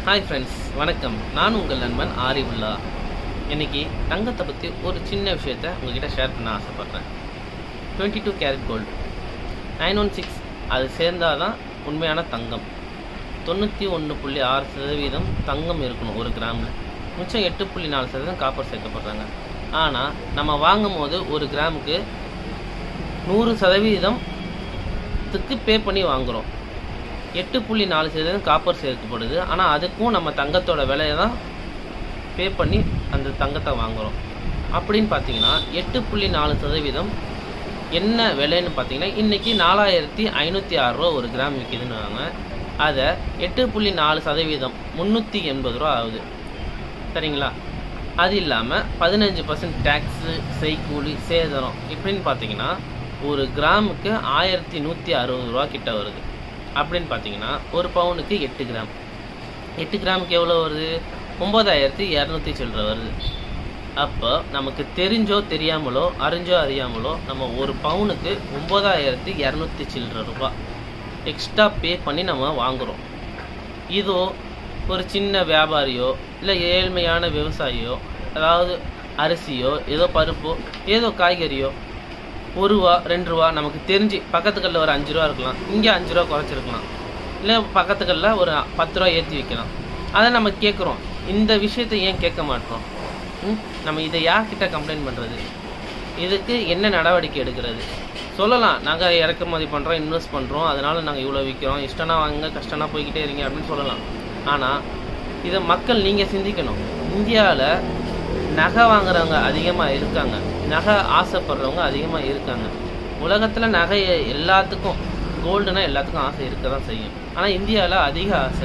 Hi friends வணக்கம் நான் உங்கள் நண்பன் ஆரிவுல்லா இன்னைக்கு தங்கத்தை பற்றி ஒரு சின்ன விஷயத்த உங்ககிட்ட ஷேர் பண்ண ஆசைப்பட்றேன் twenty two carat gold nine one six அது சேர்ந்தால் தான் உண்மையான தங்கம் தொண்ணூற்றி ஒன்று புள்ளி ஆறு சதவீதம் தங்கம் இருக்கணும் ஒரு கிராமில் மிச்சம் எட்டு புள்ளி நாலு சதவீதம் காப்பர் சேர்க்கப்படுறாங்க ஆனால் நம்ம வாங்கும் போது ஒரு கிராமுக்கு நூறு சதவீதத்துக்கு பே பண்ணி வாங்குகிறோம் எட்டு புள்ளி நாலு சதவீதம் காப்பர் சேர்க்கப்படுது ஆனால் அதுக்கும் நம்ம தங்கத்தோட விலையை தான் பே பண்ணி அந்த தங்கத்தை வாங்குகிறோம் அப்படின்னு பார்த்தீங்கன்னா எட்டு புள்ளி நாலு சதவீதம் என்ன விலைன்னு பார்த்தீங்கன்னா இன்றைக்கி நாலாயிரத்தி ஐநூற்றி ஆறுரூவா ஒரு கிராம் விற்கிதுன்னு அதை எட்டு புள்ளி நாலு சதவீதம் முந்நூற்றி எண்பது ரூபா ஆகுது சரிங்களா அது இல்லாமல் பதினஞ்சு பர்சன்ட் டேக்ஸு செய்கூலி சேதனம் இப்படின்னு பார்த்தீங்கன்னா ஒரு கிராமுக்கு ஆயிரத்தி நூற்றி அறுபது ரூபா கிட்ட வருது அப்படின்னு பார்த்தீங்கன்னா ஒரு பவுனுக்கு எட்டு கிராம் எட்டு கிராமுக்கு எவ்வளோ வருது ஒம்பதாயிரத்தி இரநூத்தி சில்லற வருது அப்போ நமக்கு தெரிஞ்சோ தெரியாமலோ அறிஞ்சோ அறியாமலோ நம்ம ஒரு பவுனுக்கு ஒம்பதாயிரத்தி இரநூத்தி சில்லற ரூபாய் எக்ஸ்ட்ரா பே பண்ணி நம்ம வாங்குகிறோம் இதோ ஒரு சின்ன வியாபாரியோ இல்லை ஏழ்மையான விவசாயியோ அதாவது அரிசியோ ஏதோ பருப்போ ஏதோ காய்கறியோ ஒரு ரூபா ரெண்டு ரூபா நமக்கு தெரிஞ்சு பக்கத்துக்கல்ல ஒரு அஞ்சு ரூபா இருக்கலாம் இங்கே அஞ்சு ரூபா குறைச்சிருக்கலாம் இல்லை பக்கத்துக்கல்ல ஒரு பத்து ரூபா ஏற்றி வைக்கலாம் அதை நம்ம கேட்குறோம் இந்த விஷயத்தை ஏன் கேட்க மாட்டோம் ம்? நம்ம இதை யார்கிட்ட கம்ப்ளைண்ட் பண்ணுறது இதுக்கு என்ன நடவடிக்கை எடுக்கிறது சொல்லலாம் நாங்கள் இறக்குமதி பண்ணுறோம் இன்வெஸ்ட் பண்ணுறோம் அதனால் நாங்கள் இவ்வளோ விற்கிறோம் இஷ்டம்னா வாங்க கஷ்டம்னா போய்கிட்டே இருங்க அப்படின்னு சொல்லலாம் ஆனால் இதை மக்கள் நீங்கள் சிந்திக்கணும் இந்தியாவில் நகை வாங்குறவங்க அதிகமாக இருக்காங்க நகை ஆசைப்படுறவங்க அதிகமாக இருக்காங்க உலகத்தில் நகை எல்லாத்துக்கும் கோல்டுனா எல்லாத்துக்கும் ஆசை இருக்க தான் செய்யும் ஆனால் இந்தியாவில் அதிக ஆசை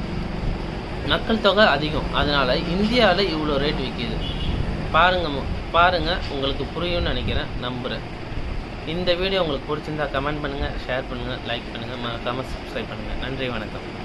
மக்கள் தொகை அதிகம் அதனால இந்தியாவில் இவ்வளோ ரேட் விற்கிது பாருங்க மு- பாருங்க உங்களுக்கு புரியும்னு நினைக்கிறேன் நம்புகிறேன் இந்த வீடியோ உங்களுக்கு பிடிச்சிருந்தா கமெண்ட் பண்ணுங்கள் ஷேர் பண்ணுங்கள் லைக் பண்ணுங்கள் மறக்காமல் சப்ஸ்கிரைப் பண்ணுங்கள் நன்றி வணக்கம்